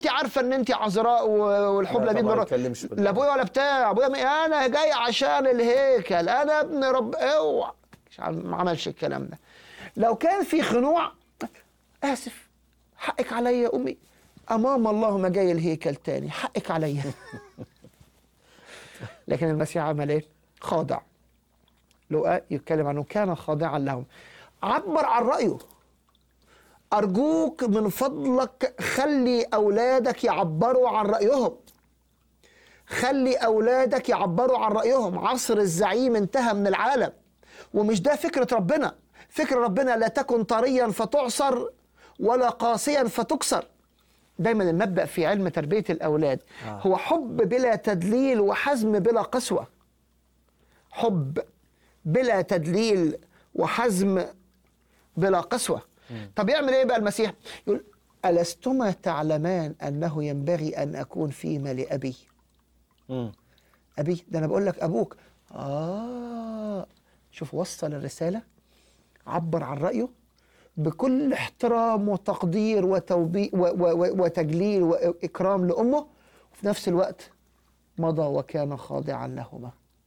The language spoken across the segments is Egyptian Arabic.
انت عارفه ان انت عذراء و- والحب لا لبيب طبعاً من ما رب- يتكلمش بالله. لا ابويا ولا بتاع ابويا م- انا جاي عشان الهيكل انا ابن رب اوعى مش عم- ما عملش الكلام ده لو كان في خنوع اسف حقك عليا يا امي امام الله ما جاي الهيكل تاني حقك عليا لكن المسيح عمل ايه خاضع لقاء يتكلم عنه كان خاضعا لهم عبر عن رايه أرجوك من فضلك خلي أولادك يعبروا عن رأيهم خلي أولادك يعبروا عن رأيهم عصر الزعيم انتهى من العالم ومش ده فكرة ربنا فكرة ربنا لا تكن طريا فتعصر ولا قاسيا فتكسر دايما المبدأ في علم تربية الأولاد آه. هو حب بلا تدليل وحزم بلا قسوة حب بلا تدليل وحزم بلا قسوة طب يعمل ايه بقى المسيح يقول ألستما تعلمان أنه ينبغي أن أكون فيما لأبي مم. أبي ده أنا بقول لك أبوك آه شوف وصل الرسالة عبر عن رأيه بكل احترام وتقدير وتوبي و و و وتجليل وإكرام لأمه وفي نفس الوقت مضى وكان خاضعا لهما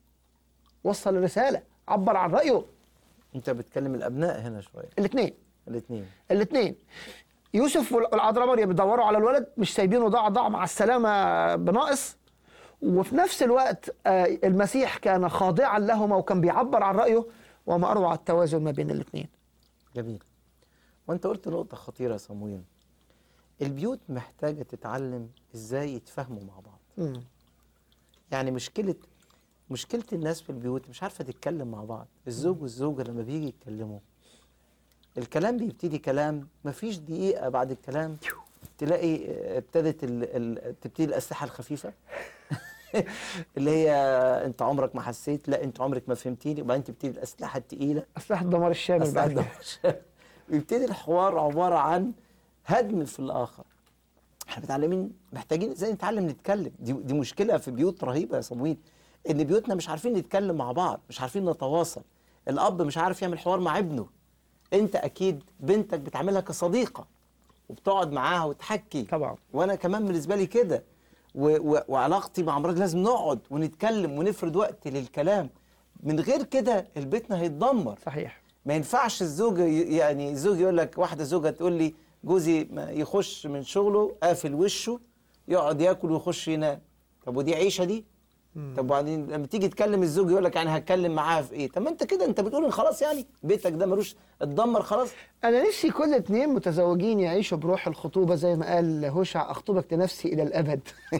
وصل الرسالة عبر عن رأيه انت بتكلم الابناء هنا شويه الاثنين الاثنين الاثنين يوسف والعذراء مريم بيدوروا على الولد مش سايبينه ضاع ضاع مع السلامه بناقص وفي نفس الوقت آه، المسيح كان خاضعا لهما وكان بيعبر عن رايه وما اروع التوازن ما بين الاثنين جميل وانت قلت نقطة خطيرة يا صمويل البيوت محتاجة تتعلم ازاي يتفاهموا مع بعض يعني مشكلة مشكلة الناس في البيوت مش عارفة تتكلم مع بعض الزوج والزوجة لما بيجي يتكلموا الكلام بيبتدي كلام مفيش دقيقة بعد الكلام تلاقي آه، ابتدت ال... ال... تبتدي الأسلحة الخفيفة اللي هي انت عمرك ما حسيت لا انت عمرك ما فهمتيني وبعدين تبتدي الأسلحة التقيلة اسلحه الدمار الشامل أصل بعد عندهم كده شر. بيبتدي الحوار عبارة عن هدم في الآخر احنا متعلمين محتاجين ازاي نتعلم نتكلم دي, دي مشكلة في بيوت رهيبة يا صمويل ان بيوتنا مش عارفين نتكلم مع بعض مش عارفين نتواصل الأب مش عارف يعمل حوار مع ابنه انت اكيد بنتك بتعملها كصديقة وبتقعد معاها وتحكي طبعا وانا كمان بالنسبه لي كده و... و... وعلاقتي مع مراتي لازم نقعد ونتكلم ونفرد وقت للكلام من غير كده البيتنا هيتدمر صحيح ما ينفعش الزوج ي- يعني الزوج يقول لك واحده زوجه تقول لي جوزي ما يخش من شغله قافل وشه يقعد ياكل ويخش ينام طب ودي عيشه دي طب وبعدين لما تيجي تكلم الزوج يقول لك يعني هتكلم معاها في ايه طب ما انت كده انت بتقول إن خلاص يعني بيتك ده ملوش اتدمر خلاص انا نفسي كل اتنين متزوجين يعيشوا بروح الخطوبه زي ما قال هوشع اخطبك لنفسي الى الابد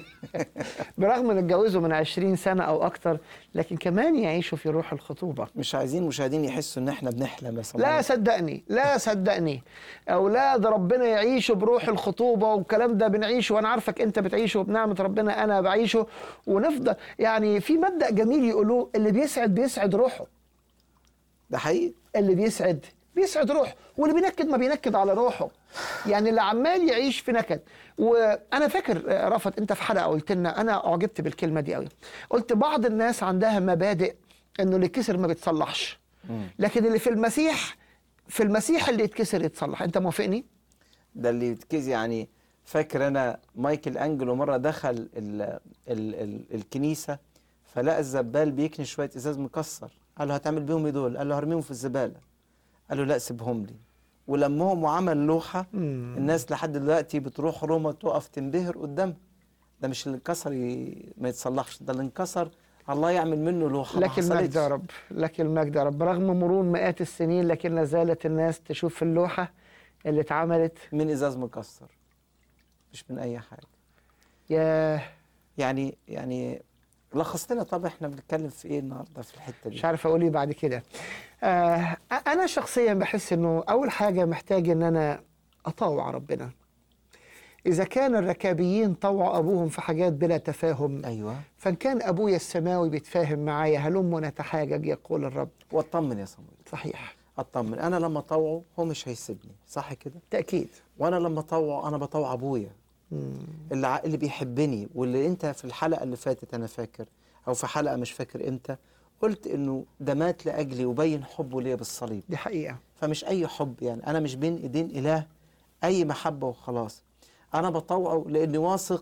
برغم ان اتجوزوا من 20 سنه او اكتر لكن كمان يعيشوا في روح الخطوبه مش عايزين مشاهدين يحسوا ان احنا بنحلم يا صلاح لا صدقني لا صدقني اولاد ربنا يعيشوا بروح الخطوبه والكلام ده بنعيشه وانا عارفك انت بتعيشه وبنعمه ربنا انا بعيشه ونفضل يعني في مبدا جميل يقولوه اللي بيسعد بيسعد روحه ده حقيقي اللي بيسعد بيسعد روحه واللي بينكد ما بينكد على روحه يعني اللي عمال يعيش في نكد وانا فاكر آه، رفت انت في حلقه قلت لنا انا اعجبت بالكلمه دي قوي قلت بعض الناس عندها مبادئ انه اللي كسر ما بيتصلحش لكن اللي في المسيح في المسيح اللي يتكسر يتصلح انت موافقني ده اللي يتكز يعني فاكر انا مايكل انجلو مره دخل ال ال ال الكنيسه فلقى الزبال بيكني شويه ازاز مكسر قال له هتعمل بيهم ايه دول قال له هرميهم في الزباله قال له لا سيبهم لي ولمهم وعمل لوحه مم. الناس لحد دلوقتي بتروح روما تقف تنبهر قدامها ده مش اللي انكسر ي... ما يتصلحش ده اللي انكسر الله يعمل منه لوحه ما لك المجد حصلتش. يا رب لك المجد يا رب رغم مرور مئات السنين لكن لا زالت الناس تشوف في اللوحه اللي اتعملت من ازاز مكسر مش من اي حاجه ياه يعني يعني لخصت لنا طب احنا بنتكلم في ايه النهارده في الحته دي مش عارف اقول ايه بعد كده آه انا شخصيا بحس انه اول حاجه محتاج ان انا اطاوع ربنا اذا كان الركابيين طوعوا ابوهم في حاجات بلا تفاهم ايوه فان كان ابويا السماوي بيتفاهم معايا هلم نتحاجج يقول الرب واطمن يا صمويل صحيح اطمن انا لما اطوعه هو مش هيسيبني صح كده تاكيد وانا لما اطوعه انا بطوع ابويا مم. اللي ع- اللي بيحبني واللي انت في الحلقه اللي فاتت انا فاكر او في حلقه مش فاكر امتى قلت انه ده مات لاجلي وبين حبه ليا بالصليب دي حقيقه فمش اي حب يعني انا مش بين ايدين اله اي محبه وخلاص انا بطوعه لاني واثق